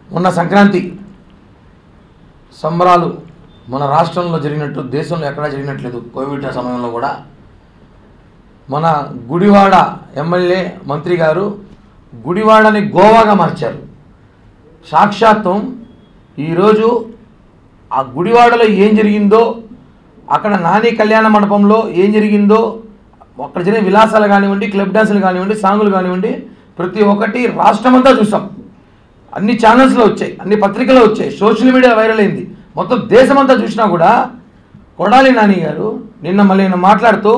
మొన్న సంక్రాంతి సంబరాలు మన రాష్ట్రంలో జరిగినట్టు దేశంలో ఎక్కడా జరిగినట్లేదు కోవిడ్ సమయంలో కూడా మన గుడివాడ ఎమ్మెల్యే మంత్రి గారు గుడివాడని గోవాగా మార్చారు సాక్షాత్తం ఈరోజు ఆ గుడివాడలో ఏం జరిగిందో అక్కడ నాని కళ్యాణ మండపంలో ఏం జరిగిందో అక్కడ జరిగిన విలాసాలు కానివ్వండి క్లబ్ డాన్సులు కానివ్వండి సాంగులు కానివ్వండి ప్రతి ఒక్కటి రాష్ట్రమంతా చూసాం అన్ని ఛానల్స్లో వచ్చాయి అన్ని పత్రికల్లో వచ్చాయి సోషల్ మీడియా వైరల్ అయింది మొత్తం దేశమంతా చూసినా కూడా కొడాలి నాని గారు నిన్న మళ్ళీ నేను మాట్లాడుతూ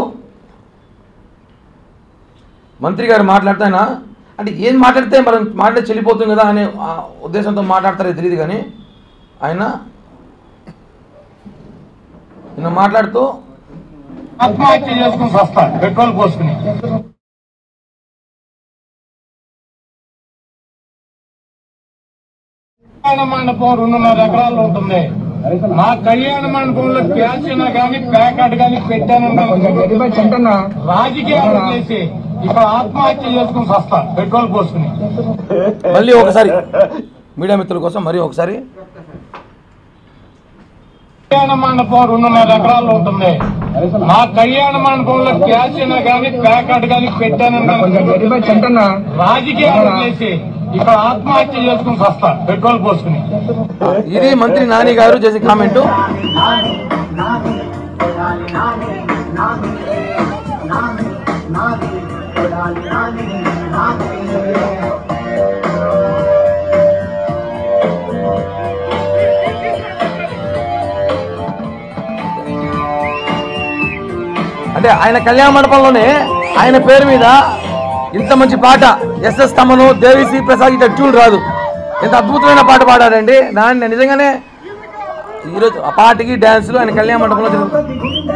మంత్రి గారు మాట్లాడితే ఆయన అంటే ఏం మాట్లాడితే మనం మాట్లాడి చెల్లిపోతుంది కదా అనే ఆ ఉద్దేశంతో మాట్లాడతారో తెలియదు కానీ ఆయన నిన్న మాట్లాడుతూ ఆత్మహత్య చేసుకుని వస్తా పెట్రోల్ పోసుకుని కళ్యాణ మండపం రెండున్నర ఎకరాల్లో ఉంటుంది మా కళ్యాణ మండపంలో క్యాష్ అయినా కానీ ప్యాకెట్ కానీ పెట్టానన్నా రాజకీయాలు చేసి ఇక్కడ ఆత్మహత్య చేసుకుని వస్తా పెట్రోల్ పోసుకుని మళ్ళీ ఒకసారి మీడియా మిత్రుల కోసం మరీ ఒకసారి కళ్యాణ మండపం రెండున్నర ఎకరాల్లో ఉంటుంది మా కళ్యాణ మండపంలో క్యాష్ అయినా కానీ ప్యాకెట్ కానీ పెట్టానన్నా రాజకీయాలు చేసి ఇక్కడ ఆత్మహత్య చేసుకుని వస్తా పెట్రోల్ పోసుకుని ఇది మంత్రి నాని గారు చేసే కామెంటు అంటే ఆయన కళ్యాణ మండపంలోనే ఆయన పేరు మీద ఇంత మంచి పాట ఎస్ఎస్ తమను దేవిశ్రీ ప్రసాద్ ఇట్లా ట్యూన్ రాదు ఎంత అద్భుతమైన పాట పాడారండి దాన్ని నిజంగానే ఈరోజు ఆ పాటకి డ్యాన్సులు ఆయన కళ్యాణ మండపంలో జరుగుతుంది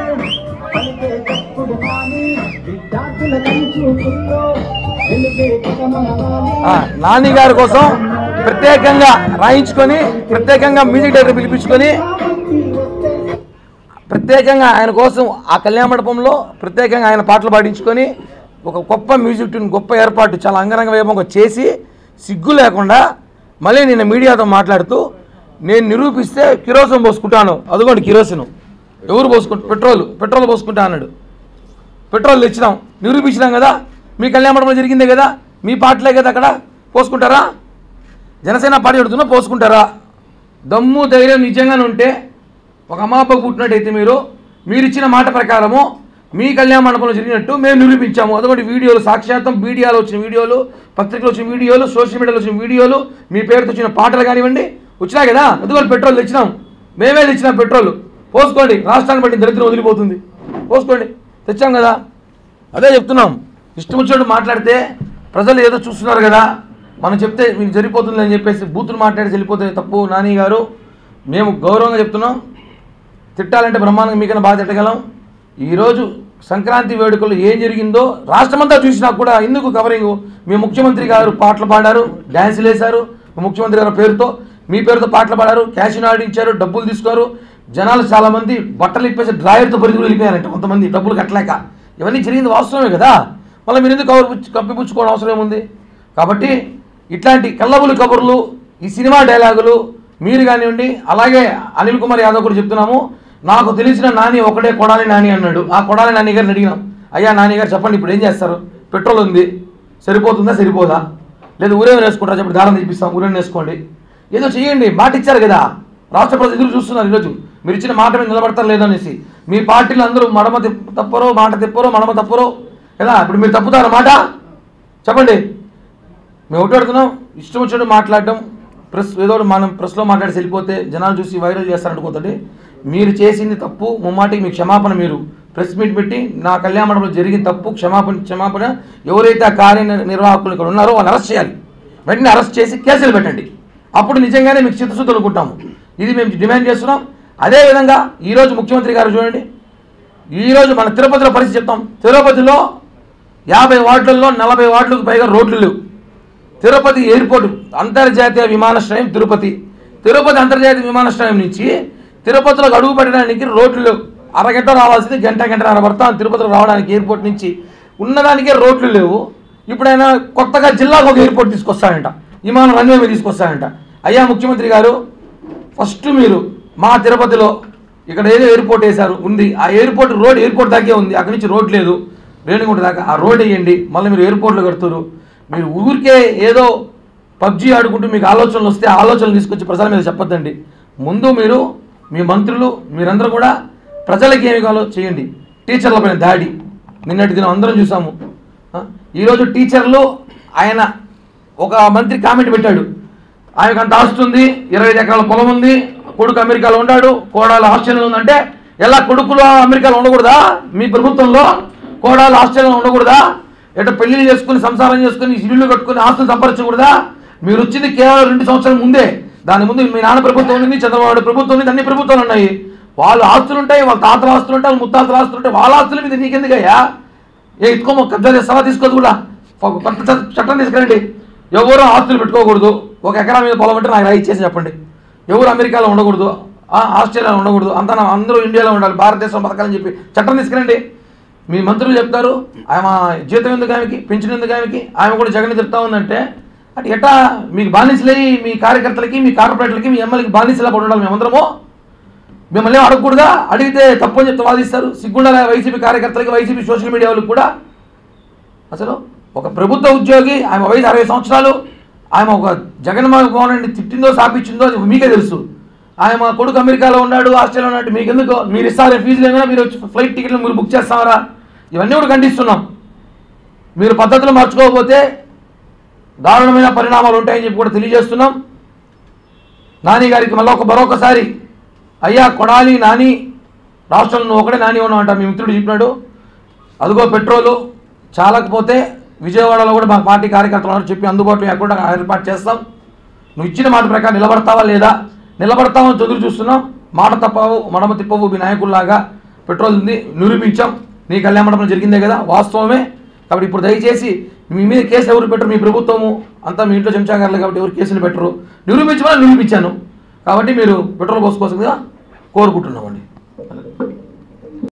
ఆ, నాని గారి కోసం ప్రత్యేకంగా రాయించుకొని ప్రత్యేకంగా మ్యూజిక్ డైరెక్టర్ పిలిపించుకొని ప్రత్యేకంగా ఆయన కోసం ఆ కళ్యాణ మండపంలో ప్రత్యేకంగా ఆయన పాటలు పాడించుకొని ఒక గొప్ప మ్యూజిక్ ట్యూన్ గొప్ప ఏర్పాటు చాలా అంగరంగ వైభవంగా చేసి సిగ్గు లేకుండా మళ్ళీ నేను మీడియాతో మాట్లాడుతూ నేను నిరూపిస్తే కిరోసిన్ పోసుకుంటాను అదిగోండి కిరోసిన్ ఎవరు పోసుకుంటా పెట్రోల్ పెట్రోల్ పోసుకుంటా అన్నాడు పెట్రోల్ తెచ్చినాం నిరూపించినాం కదా మీ కళ్యాణ మండపంలో జరిగిందే కదా మీ పాటలే కదా అక్కడ పోసుకుంటారా జనసేన పార్టీ అడుగుతున్నా పోసుకుంటారా దమ్ము ధైర్యం నిజంగానే ఉంటే ఒక అమాపకు పుట్టినట్టయితే మీరు మీరు ఇచ్చిన మాట ప్రకారము మీ కళ్యాణ మండపంలో జరిగినట్టు మేము నిరూపించాము అదొకటి వీడియోలు సాక్షాత్తం మీడియాలో వచ్చిన వీడియోలు పత్రికలో వచ్చిన వీడియోలు సోషల్ మీడియాలో వచ్చిన వీడియోలు మీ పేరుతో వచ్చిన పాటలు కానివ్వండి వచ్చినాయి కదా అదిగోండి పెట్రోల్ తెచ్చినాం మేమే తెచ్చినాం పెట్రోల్ పోసుకోండి రాష్ట్రాన్ని బట్టి దరిద్రం వదిలిపోతుంది పోసుకోండి తెచ్చాం కదా అదే చెప్తున్నాం ఇష్టం వచ్చినట్టు మాట్లాడితే ప్రజలు ఏదో చూస్తున్నారు కదా మనం చెప్తే మీకు జరిగిపోతుంది అని చెప్పేసి బూతులు మాట్లాడి వెళ్ళిపోతే తప్పు నాని గారు మేము గౌరవంగా చెప్తున్నాం తిట్టాలంటే బ్రహ్మాండంగా మీకన్నా బాగా తిట్టగలం ఈరోజు సంక్రాంతి వేడుకలు ఏం జరిగిందో రాష్ట్రమంతా చూసినా కూడా ఎందుకు కవరింగ్ మీ ముఖ్యమంత్రి గారు పాటలు పాడారు డ్యాన్సులు వేశారు మీ ముఖ్యమంత్రి గారి పేరుతో మీ పేరుతో పాటలు పాడారు క్యాష్ ఆడించారు డబ్బులు తీసుకున్నారు జనాలు చాలామంది బట్టలు ఇప్పేసి డ్రాయర్తో పరిధులు వెళ్ళిపోయారంట కొంతమంది డబ్బులు కట్టలేక ఇవన్నీ జరిగింది వాస్తవమే కదా మళ్ళీ మీరు ఎందుకు కవర్ పుచ్చు కప్పిపుచ్చుకోవడం అవసరం ఏముంది కాబట్టి ఇట్లాంటి కల్లబులు కబుర్లు ఈ సినిమా డైలాగులు మీరు కానివ్వండి అలాగే అనిల్ కుమార్ యాదవ్ కూడా చెప్తున్నాము నాకు తెలిసిన నాని ఒకటే కొడాలి నాని అన్నాడు ఆ కొడాలి నాని గారిని అడిగినాం అయ్యా నాని గారు చెప్పండి ఇప్పుడు ఏం చేస్తారు పెట్రోల్ ఉంది సరిపోతుందా సరిపోదా లేదు ఊరేం వేసుకుంటారా చెప్పండి దారం తీపిస్తాం ఊరేం వేసుకోండి ఏదో చేయండి మాట ఇచ్చారు కదా రాష్ట్ర ప్రజలు ఎదురు చూస్తున్నారు ఈరోజు మీరు ఇచ్చిన మాట మీద నిలబడతారు లేదనేసి మీ పార్టీలు అందరూ మడమ తిప్- తప్పరో మాట తిప్పరో మడమ తప్పరో కదా ఇప్పుడు మీరు తప్పుతారా మాట చెప్పండి మేము ఒకటి అడుగుతున్నాం ఇష్టం వచ్చినట్టు మాట్లాడడం ప్రెస్ ఏదో ఒకటి మనం ప్రెస్లో మాట్లాడి వెళ్ళిపోతే జనాలు చూసి వైరల్ చేస్తారనుకోతండి మీరు చేసింది తప్పు ముమ్మాటికి మీ క్షమాపణ మీరు ప్రెస్ మీట్ పెట్టి నా కళ్యాణ మండపంలో జరిగిన తప్పు క్షమాపణ క్షమాపణ ఎవరైతే ఆ కార్య నిర్- నిర్వాహకులు ఇక్కడ ఉన్నారో వాళ్ళని అరెస్ట్ చేయాలి వెంటనే అరెస్ట్ చేసి కేసులు పెట్టండి అప్పుడు నిజంగానే మీకు చిత్తశుద్ధి అనుకుంటాము ఇది మేము డిమాండ్ చేస్తున్నాం అదేవిధంగా ఈరోజు ముఖ్యమంత్రి గారు చూడండి ఈరోజు మన తిరుపతిలో పరిస్థితి చెప్తాం తిరుపతిలో యాభై వార్డులలో నలభై వార్డులకు పైగా రోడ్లు లేవు తిరుపతి ఎయిర్పోర్ట్ అంతర్జాతీయ విమానాశ్రయం తిరుపతి తిరుపతి అంతర్జాతీయ విమానాశ్రయం నుంచి తిరుపతిలోకి అడుగు పెట్టడానికి రోడ్లు లేవు అరగంట రావాల్సింది గంట గంటన్నర పడతాం తిరుపతిలో రావడానికి ఎయిర్పోర్ట్ నుంచి ఉన్నదానికే రోడ్లు లేవు ఇప్పుడు ఆయన కొత్తగా జిల్లాకు ఒక ఎయిర్పోర్ట్ తీసుకొస్తాడంట విమానం రన్వే మీద తీసుకొస్తాడంట అయ్యా ముఖ్యమంత్రి గారు ఫస్ట్ మీరు మా తిరుపతిలో ఇక్కడ ఏదో ఎయిర్పోర్ట్ వేశారు ఉంది ఆ ఎయిర్పోర్ట్ రోడ్ ఎయిర్పోర్ట్ దాకే ఉంది అక్కడి నుంచి రోడ్ లేదు రేణిగుంట దాకా ఆ రోడ్ వేయండి మళ్ళీ మీరు ఎయిర్పోర్ట్లో కడుతున్నారు మీరు ఊరికే ఏదో పబ్జీ ఆడుకుంటూ మీకు ఆలోచనలు వస్తే ఆ ఆలోచనలు తీసుకొచ్చి ప్రజల మీద చెప్పొద్దండి ముందు మీరు మీ మంత్రులు మీరందరూ కూడా ప్రజలకి ఏమి కావాలో చేయండి టీచర్ల పైన దాడి నిన్నటి దినం అందరం చూసాము ఆ? ఈరోజు టీచర్లు ఆయన ఒక మంత్రి కామెంట్ పెట్టాడు ఆమెకు అంత ఆస్తి ఉంది ఇరవై ఐదు ఎకరాల పొలం ఉంది కొడుకు అమెరికాలో ఉన్నాడు కోడాలు ఆస్ట్రేలియాలో ఉందంటే ఎలా కొడుకులు అమెరికాలో ఉండకూడదా మీ ప్రభుత్వంలో కోడాలు ఆస్ట్రేలియాలో ఉండకూడదా ఎట పెళ్లిళ్ళు చేసుకుని సంసారం చేసుకుని ఇల్లు కట్టుకుని ఆస్తులు సంపాదించకూడదా మీరు వచ్చింది కేవలం రెండు సంవత్సరాల ముందే దాని ముందు మీ నాన్న ప్రభుత్వం ఉంది చంద్రబాబు నాయుడు ప్రభుత్వం ఉంది అన్ని ప్రభుత్వాలు ఉన్నాయి వాళ్ళు ఆస్తులు ఉంటాయి వాళ్ళ తాతల ఆస్తులు ఉంటాయి వాళ్ళ ముత్తాతల ఆస్తులు ఉంటాయి వాళ్ళ ఆస్తుల మీద నీకెందుకయ్యా ఏ ఇట్టుకోమో కబ్జా చేస్తావా తీసుకోదు కూడా ఒక కొత్త చట్ట- చట్టం తీసుకురండి ఎవరు ఆస్తులు పెట్టుకోకూడదు ఒక ఎకరా మీద పొలం అంటే నాకు ఇచ్చేసి చెప్పండి ఎవరు అమెరికాలో ఉండకూడదు ఆ, ఆస్ట్రేలియాలో ఉండకూడదు అంతా నా- అందరూ ఇండియాలో ఉండాలి భారతదేశం బతకాలని చెప్పి చట్టం తీసుకురండి మీ మంత్రులు చెప్తారు ఆమె జీతం ఎందుకు ఆమెకి పెన్షన్ ఎందుకు ఆమెకి ఆమె కూడా జగన్ చెప్తా ఉందంటే అంటే ఎట్టా మీకు బానిసలై మీ కార్యకర్తలకి మీ కార్పొరేట్లకి మీ ఎమ్మెల్యేకి బానిసలా పడి ఉండాలి మేమందరము మిమ్మల్ని ఏం అడగకూడదా అడిగితే తప్పు అని చెప్తే వాదిస్తారు సిగ్గుండాల వైసీపీ కార్యకర్తలకి వైసీపీ సోషల్ మీడియా వాళ్ళకి కూడా అసలు ఒక ప్రభుత్వ ఉద్యోగి ఆమె వయసు అరవై సంవత్సరాలు ఆమె ఒక జగన్మోహన్ రెడ్డి తిట్టిందో సాపించిందో అది మీకే తెలుసు ఆయన మా కొడుకు అమెరికాలో ఉన్నాడు ఆస్ట్రేలియాలో ఉన్నాడు మీకు ఎందుకు మీరు ఇస్తారే ఫీజులు ఏమైనా మీరు వచ్చి ఫ్లైట్ టికెట్లు మీరు బుక్ చేస్తారా ఇవన్నీ కూడా ఖండిస్తున్నాం మీరు పద్ధతులు మార్చుకోకపోతే దారుణమైన పరిణామాలు ఉంటాయని చెప్పి కూడా తెలియజేస్తున్నాం నాని గారికి మళ్ళీ ఒక మరొకసారి అయ్యా కొడాలి నాని రాష్ట్రంలో నువ్వు ఒకటే నాని ఉన్నావు అంట మీ మిత్రుడు చెప్పినాడు అదిగో పెట్రోలు చాలకపోతే విజయవాడలో కూడా మా పార్టీ కార్యకర్తలు ఉన్నారు చెప్పి అందుబాటులో ఎక్కడ ఏర్పాటు చేస్తాం నువ్వు ఇచ్చిన మాట ప్రకారం నిలబడతావా లేదా నిలబడతామని చదువు చూస్తున్నాం మాట తప్పవు మడమ తిప్పవు మీ నాయకుల్లాగా పెట్రోల్ ఉంది నిరూపించాం నీ కళ్యాణ మండపం జరిగిందే కదా వాస్తవమే కాబట్టి ఇప్పుడు దయచేసి మీ మీద కేసు ఎవరు పెట్టరు మీ ప్రభుత్వము అంతా మీ ఇంట్లో చెంచాగారులు కాబట్టి ఎవరు కేసులు పెట్టరు నిరూపించమని నిరూపించాను కాబట్టి మీరు పెట్రోల్ పోసుకోవాల్సిందిగా కోరుకుంటున్నామండి